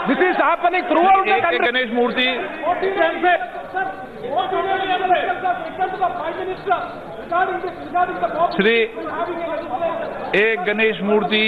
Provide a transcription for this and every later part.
This is happening throughout the एक एक country. Ganesh मूर्ति श्री एक गणेश मूर्ति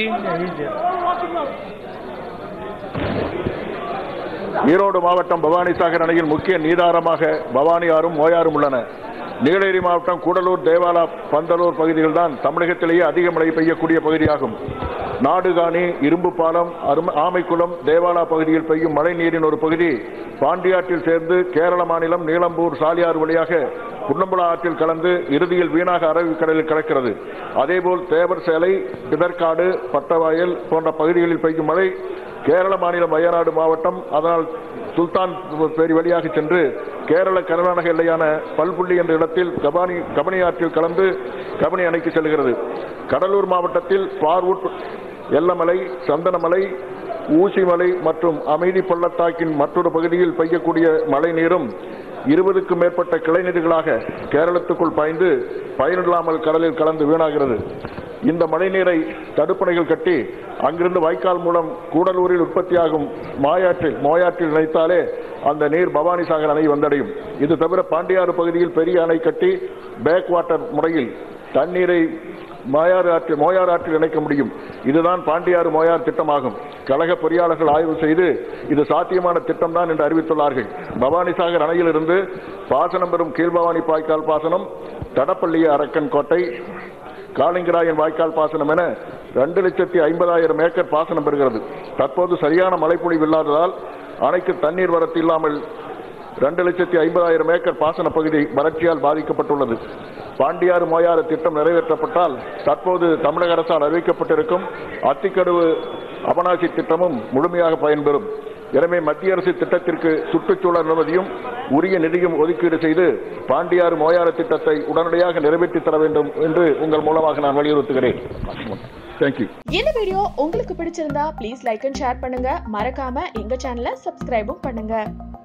ஈரோடு மாவட்டம் பவானிசாகர் அணையில் முக்கிய நீதாரமாக பவானி ஆறும் மோயாறும் உள்ளன நீலகிரி மாவட்டம் கூடலூர் தேவாலா பந்தலூர் பகுதிகள் தான் தமிழகத்திலேயே அதிக மழை பெய்யக்கூடிய பகுதியாகும் நாடுகாணி இரும்பு பாலம் அரும- ஆமைக்குளம் தேவாலா பகுதியில் பெய்யும் மழை நீரின் ஒரு பகுதி பாண்டியாற்றில் சேர்ந்து கேரள மாநிலம் நீலம்பூர் சாலியாறு வழியாக புன்னம்புலா ஆற்றில் கலந்து இறுதியில் வீணாக அரபிக்கடலில் கலக்கிறது அதேபோல் தேவர் சேலை பிதற்காடு பட்டவாயல் போன்ற பகுதிகளில் பெய்யும் மழை கேரள மாநிலம் வயநாடு மாவட்டம் அதனால் சுல்தான் பேரி வழியாக சென்று கேரள கர்நாடக எல்லையான பல்புள்ளி என்ற இடத்தில் கபானி கபனி ஆற்றில் கலந்து கபனி அணைக்கு செல்கிறது கடலூர் மாவட்டத்தில் பார்வுட் எல்லமலை சந்தனமலை ஊசிமலை மற்றும் அமைதி பள்ளத்தாக்கின் மற்றொரு பகுதியில் பெய்யக்கூடிய மழை நீரும் இருபதுக்கும் மேற்பட்ட கிளைநீர்களாக கேரளத்துக்குள் பாய்ந்து பயனில்லாமல் கடலில் கலந்து வீணாகிறது இந்த மழைநீரை தடுப்பணைகள் கட்டி அங்கிருந்து வாய்க்கால் மூலம் கூடலூரில் உற்பத்தியாகும் மாயாற்றில் மோயாற்றில் இணைத்தாலே அந்த நீர் பவானிசாகர் அணை வந்தடையும் இது தவிர பாண்டியாறு பகுதியில் பெரிய அணை கட்டி பேக் வாட்டர் முறையில் தண்ணீரை மாயாறு ஆற்றில் மோயாறு ஆற்றில் இணைக்க முடியும் இதுதான் பாண்டியாறு மோயார் திட்டமாகும் கழக பொறியாளர்கள் ஆய்வு செய்து இது சாத்தியமான திட்டம்தான் என்று அறிவித்துள்ளார்கள் பவானிசாகர் அணையிலிருந்து பாசனம் பெறும் கீழ்பவானி பாய்க்கால் பாசனம் தடப்பள்ளி அரக்கன் கோட்டை காளிங்கராயன் வாய்க்கால் பாசனம் என ரெண்டு லட்சத்தி ஐம்பதாயிரம் ஏக்கர் பாசனம் பெறுகிறது தற்போது சரியான மழைப்பொழிவு இல்லாததால் அணைக்கு தண்ணீர் வரத்து இல்லாமல் ரெண்டு லட்சத்தி ஐம்பதாயிரம் ஏக்கர் பாசன பகுதி வறட்சியால் பாதிக்கப்பட்டுள்ளது பாண்டியாறு மோயாறு திட்டம் நிறைவேற்றப்பட்டால் தற்போது தமிழக அரசால் அறிவிக்கப்பட்டிருக்கும் அத்திக்கடவு அபனாசி திட்டமும் முழுமையாக பயன்பெறும் எனவே மத்திய அரசு திட்டத்திற்கு சுற்றுச்சூழல் அனுமதியும் உரிய நிதியும் ஒதுக்கீடு செய்து பாண்டியாறு மோயாறு திட்டத்தை உடனடியாக நிறைவேற்றி தர வேண்டும் என்று உங்கள் மூலமாக நான் வலியுறுத்துகிறேன் தேங்க்யூ இந்த வீடியோ உங்களுக்கு பிடிச்சிருந்தா ப்ளீஸ் லைக் அண்ட் ஷேர் பண்ணுங்க மறக்காம எங்க சேனலை சப்ஸ்கிரைபும் பண்ணுங்க